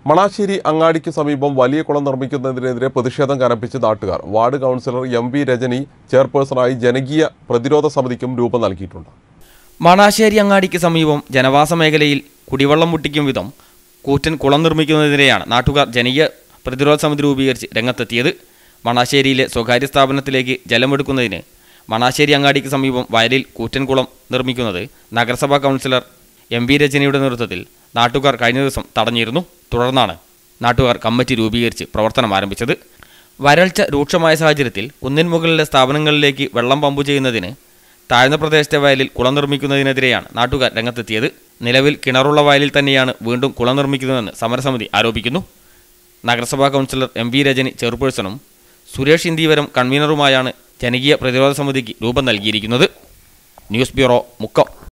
മണാശ്ശേരി അങ്ങാടിക്ക് സമീപം വലിയ കുളം നിർമ്മിക്കുന്നതിനെതിരെ പ്രതിഷേധം കനപ്പിച്ച് നാട്ടുകാർ ward councillor M V Rajani ചെയർപേഴ്സണായി ജനകീയ പ്രതിരോധ സമിതിക്കും രൂപം നൽകിയിട്ടുണ്ട് മണാശ്ശേരി അങ്ങാടിക്ക് സമീപം ജനവാസ മേഖലയിൽ കുടിവെള്ളം മുട്ടിക്കും വിധം കൂറ്റൻ കുളം നിർമ്മിക്കുന്നതിനെതിരെയാണ് നാട്ടുകാർ ജനകീയ പ്രതിരോധ സമിതി രൂപീകരിച്ച് രംഗത്തെത്തിയത് മണാശ്ശേരിയിലെ സ്വകാര്യ സ്ഥാപനത്തിലേക്ക് ജലമെടുക്കുന്നതിന് മണാശ്ശേരി അങ്ങാടിക്ക് സമീപം വയലിൽ കൂറ്റൻ കുളം നിർമ്മിക്കുന്നത് നഗരസഭാ കൗൺസിലർ എം വി രജനിയുടെ നേതൃത്വത്തിൽ നാട്ടുകാർ കഴിഞ്ഞ ദിവസം തടഞ്ഞിരുന്നു തുടർന്നാണ് നാട്ടുകാർ കമ്മിറ്റി രൂപീകരിച്ച് പ്രവർത്തനം ആരംഭിച്ചത് വരൾച്ച രൂക്ഷമായ സാഹചര്യത്തിൽ കുന്നിൻ മുകളിലെ സ്ഥാപനങ്ങളിലേക്ക് വെള്ളം പമ്പ് ചെയ്യുന്നതിന് താഴ്ന്ന പ്രദേശത്തെ വയലിൽ കുളം നിർമ്മിക്കുന്നതിനെതിരെയാണ് നാട്ടുകാർ രംഗത്തെത്തിയത് നിലവിൽ കിണറുള്ള വയലിൽ തന്നെയാണ് വീണ്ടും കുളം നിർമ്മിക്കുന്നതെന്ന് സമരസമിതി ആരോപിക്കുന്നു നഗരസഭാ കൗൺസിലർ എം വി രജനി ചെയർപേഴ്സണും സുരേഷ് ഇന്ദീവരം കൺവീനറുമായാണ് ജനകീയ പ്രതിരോധ സമിതിക്ക് രൂപം നൽകിയിരിക്കുന്നത് ന്യൂസ് ബ്യൂറോ മുക്കം